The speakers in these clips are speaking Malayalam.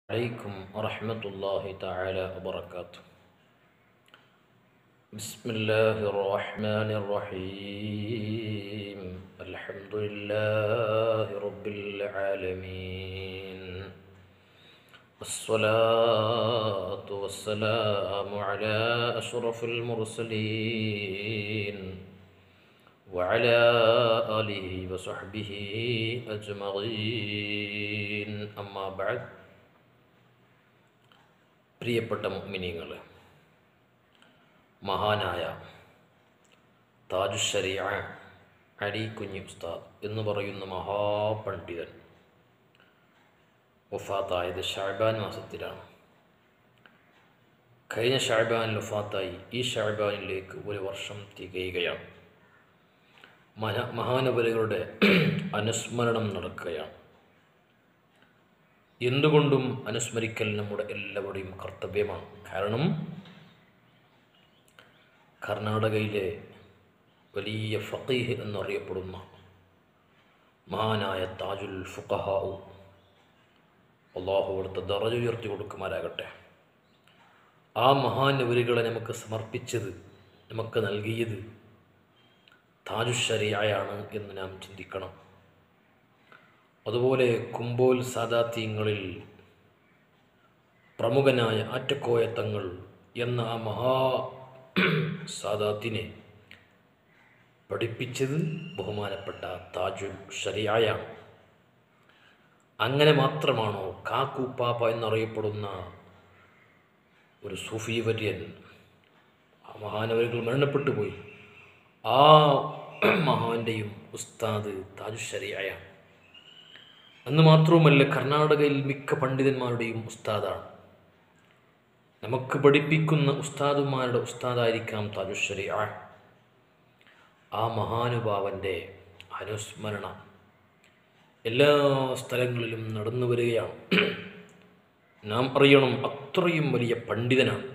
عليكم ورحمة الله تعالى وبركاته بسم الله الرحمن الرحيم الحمد لله رب العالمين الصلاة والسلام على أشرف المرسلين وعلى آله وصحبه أجمعين أما بعد പ്രിയപ്പെട്ട മുഅ്മിനീങ്ങൾ മഹാനായ താജുശരിയ അലി കുഞ്ഞി ഉസ്താദ് എന്ന് പറയുന്ന മഹാപണ്ഡിതൻ വഫാത്തായത് ഷാബാൻ മാസത്തിലാണ് കഴിഞ്ഞ ഷാബാനിൽ വഫാത്തായി ഈ ഷാബാനിലേക്ക് ഒരു വർഷം തികയുകയാണ് മന മഹാനവരുകളുടെ അനുസ്മരണം നടക്കുകയാണ് എന്തുകൊണ്ടും അനുസ്മരിക്കൽ നമ്മുടെ എല്ലാവരുടെയും കർത്തവ്യമാണ് കാരണം കർണാടകയിലെ വലിയ ഫക്കീഹ് എന്നറിയപ്പെടുന്ന മഹാനായ താജുൽ ഫുഖഹാഉ അള്ളാഹു അവിടുത്തെ ദറജ ഉയർത്തി കൊടുക്കുമാരാകട്ടെ ആ മഹാനവരുകളെ നമുക്ക് സമർപ്പിച്ചത് നമുക്ക് നൽകിയത് താജുശരിയായാണ് എന്ന് നാം ചിന്തിക്കണം അതുപോലെ കുമ്പോൽ സാദാത്യങ്ങളിൽ പ്രമുഖനായ ആറ്റക്കോയത്തങ്ങൾ എന്ന ആ മഹാ സാദാത്തിനെ പഠിപ്പിച്ചത് ബഹുമാനപ്പെട്ട താജുൽ ഷരിയായാണ് അങ്ങനെ മാത്രമാണോ കാക്കൂപ്പാപ്പ എന്നറിയപ്പെടുന്ന ഒരു സൂഫി വര്യൻ ആ മഹാനവരുകൾ മരണപ്പെട്ടു പോയി ആ മഹാന്റെയും ഉസ്താദ് താജു ഷരിയായാണ് എന്ന് മാത്രവുമല്ല കർണാടകയിൽ മിക്ക പണ്ഡിതന്മാരുടെയും ഉസ്താദാണ് നമുക്ക് പഠിപ്പിക്കുന്ന ഉസ്താദുമാരുടെ ഉസ്താദായിരിക്കാം താജുശ്ശേരി ആ ആ മഹാനുഭാവൻ്റെ അനുസ്മരണ എല്ലാ സ്ഥലങ്ങളിലും നടന്നു വരികയാണ് നാം അറിയണം അത്രയും വലിയ പണ്ഡിതനാണ്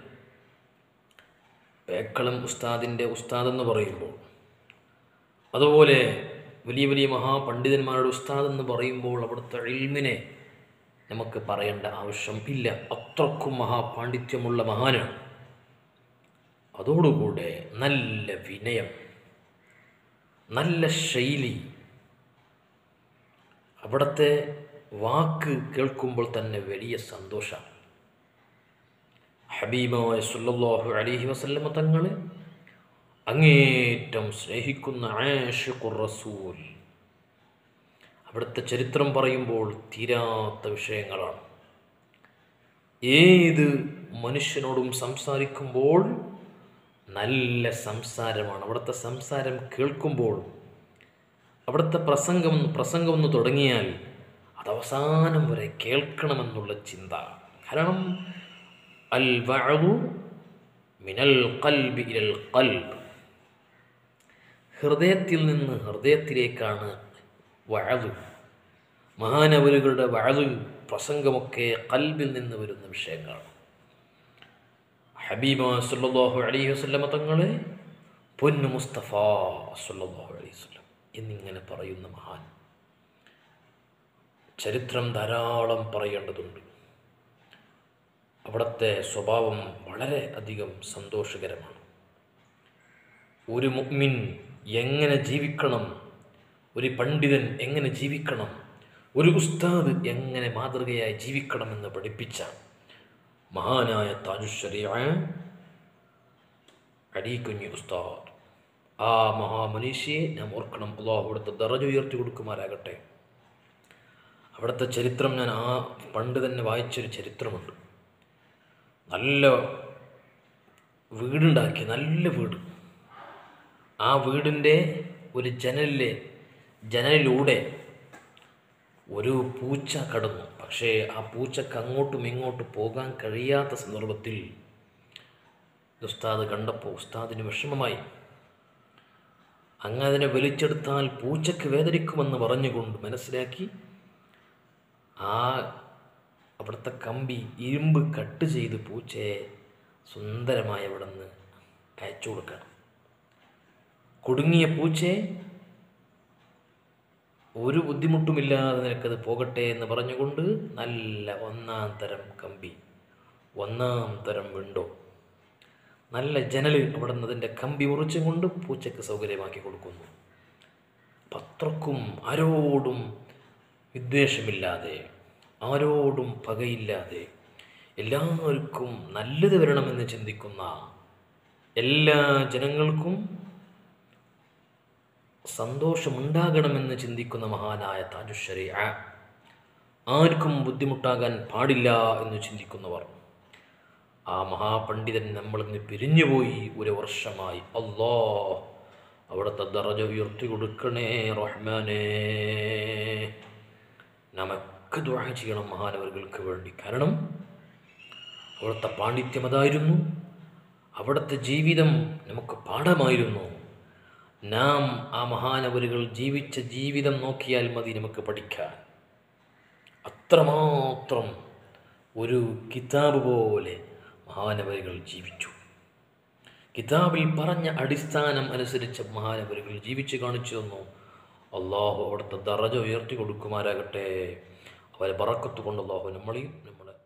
പേക്കളം ഉസ്താദിൻ്റെ ഉസ്താദെന്ന് പറയുമ്പോൾ അതുപോലെ വലിയ വലിയ മഹാപണ്ഡിതന്മാരുടെ ഉസ്താദ് എന്ന് പറയുമ്പോൾ അവിടുത്തെ ഇൽമിനെ നമുക്ക് പറയേണ്ട ആവശ്യം ഇല്ല അത്രക്കും മഹാപാണ്ഡിത്യമുള്ള മഹാനാണ് അതോടുകൂടെ നല്ല വിനയം നല്ല ശൈലി അവിടുത്തെ വാക്ക് കേൾക്കുമ്പോൾ തന്നെ വലിയ സന്തോഷമാണ് ഹബീബായ സുല്ലാഹു അലഹി വസല്ലമ തങ്ങൾ അങ്ങേറ്റം സ്നേഹിക്കുന്ന ആഷിഖുർ റസൂൽ അവിടുത്തെ ചരിത്രം പറയുമ്പോൾ തീരാത്ത വിഷയങ്ങളാണ് ഏത് മനുഷ്യനോടും സംസാരിക്കുമ്പോൾ നല്ല സംസാരമാണ് അവിടുത്തെ സംസാരം കേൾക്കുമ്പോൾ അവിടുത്തെ പ്രസംഗം പ്രസംഗം ഒന്ന് തുടങ്ങിയാൽ അത് അവസാനം വരെ കേൾക്കണമെന്നുള്ള ചിന്ത കാരണം അൽ വഅദു മിനൽ ഖൽബി ഇലൽ ഖൽബ് ഹൃദയത്തിൽ നിന്ന് ഹൃദയത്തിലേക്കാണ് വഴവ് മഹാനവരുകളുടെ വഴവ് പ്രസംഗമൊക്കെ കൽബിൽ നിന്ന് വരുന്ന വിഷയങ്ങളാണ് ഹബീബ സുല്ലാഹു അലൈഹി വസ്ലമ തങ്ങളെ പൊന്നു മുസ്തഫ സുല്ലാഹു അലൈഹി വസ്ലം എന്നിങ്ങനെ പറയുന്ന മഹാൻ ചരിത്രം ധാരാളം പറയേണ്ടതുണ്ട് അവിടുത്തെ സ്വഭാവം വളരെ അധികം സന്തോഷകരമാണ് ഒരു മുഅ്മിൻ എങ്ങനെ ജീവിക്കണം ഒരു പണ്ഡിതൻ എങ്ങനെ ജീവിക്കണം ഒരു ഉസ്താദ് എങ്ങനെ മാതൃകയായി ജീവിക്കണമെന്ന് പഠിപ്പിച്ച മഹാനായ താജുശ്ശരിയായ അടീക്കുഞ്ഞി ഉസ്താദ് ആ മഹാമനീഷിയെ ഞാൻ ഓർക്കണം അള്ളാഹു അവിടുത്തെ ദറജ ഉയർത്തി കൊടുക്കുമാരാകട്ടെ അവിടുത്തെ ചരിത്രം ഞാൻ ആ പണ്ട് തന്നെ വായിച്ചൊരു ചരിത്രമുണ്ട് നല്ല വീടുണ്ടാക്കി നല്ല വീട് ആ വീടിൻ്റെ ഒരു ജനലിലെ ജനലിലൂടെ ഒരു പൂച്ച കടന്നു പക്ഷേ ആ പൂച്ചക്ക് അങ്ങോട്ടും ഇങ്ങോട്ടും പോകാൻ കഴിയാത്ത സന്ദർഭത്തിൽ ഉസ്താദ് കണ്ടപ്പോൾ ഉസ്താദിന് വിഷമമായി അങ്ങ് അതിനെ വലിച്ചെടുത്താൽ പൂച്ചക്ക് വേദനിക്കുമെന്ന് പറഞ്ഞുകൊണ്ട് മനസ്സിലാക്കി ആ അവിടുത്തെ കമ്പി ഇരുമ്പ് കട്ട് ചെയ്ത് പൂച്ചയെ സുന്ദരമായി അവിടെ നിന്ന് അയച്ചു കൊടുക്കണം കുടുങ്ങിയ പൂച്ചയെ ഒരു ബുദ്ധിമുട്ടുമില്ലാതെ നിനക്കത് പോകട്ടെ എന്ന് പറഞ്ഞുകൊണ്ട് നല്ല ഒന്നാം തരം കമ്പി ഒന്നാം തരം വിൻഡോ നല്ല ജനൽ അവിടെ നിന്ന് അതിൻ്റെ കമ്പി മുറിച്ചും കൊണ്ട് പൂച്ചയ്ക്ക് സൗകര്യമാക്കി കൊടുക്കുന്നു പത്രക്കും ആരോടും വിദ്വേഷമില്ലാതെ ആരോടും പകയില്ലാതെ എല്ലാവർക്കും നല്ലത് വരണമെന്ന് ചിന്തിക്കുന്ന എല്ലാ ജനങ്ങൾക്കും സന്തോഷമുണ്ടാകണമെന്ന് ചിന്തിക്കുന്ന മഹാനായ താജുശ്ശരി ആർക്കും ബുദ്ധിമുട്ടാകാൻ പാടില്ല എന്ന് ചിന്തിക്കുന്നവർ ആ മഹാപണ്ഡിതൻ നമ്മളിന്ന് പിരിഞ്ഞുപോയി ഒരു വർഷമായി അല്ലോ അവിടുത്തെ ദറജ ഉയർത്തി കൊടുക്കണേ റഹ്മാനേ നമുക്ക് ദുആ ചെയ്യണം മഹാനവர்களுക്ക് വേണ്ടി കാരണം അവിടുത്തെ പാണ്ഡിത്യം അതായിരുന്നു അവിടുത്തെ ജീവിതം നമുക്ക് പാഠമായിരുന്നു നാം ആ മഹാനവരുകൾ ജീവിച്ച ജീവിതം നോക്കിയാൽ മതി നമുക്ക് പഠിക്കാൻ അത്രമാത്രം ഒരു കിതാബ് പോലെ മഹാനവരുകൾ ജീവിച്ചു കിതാബിൽ പറഞ്ഞ അടിസ്ഥാനം അനുസരിച്ച് മഹാനവരുകൾ ജീവിച്ചു കാണിച്ചു തന്നു അള്ളാഹു അവിടുത്തെ ദറജ ഉയർത്തി കൊടുക്കുമാരാകട്ടെ അവരെ പറക്കത്ത് കൊണ്ട് അള്ളാഹു നമ്മളെയും നമ്മുടെ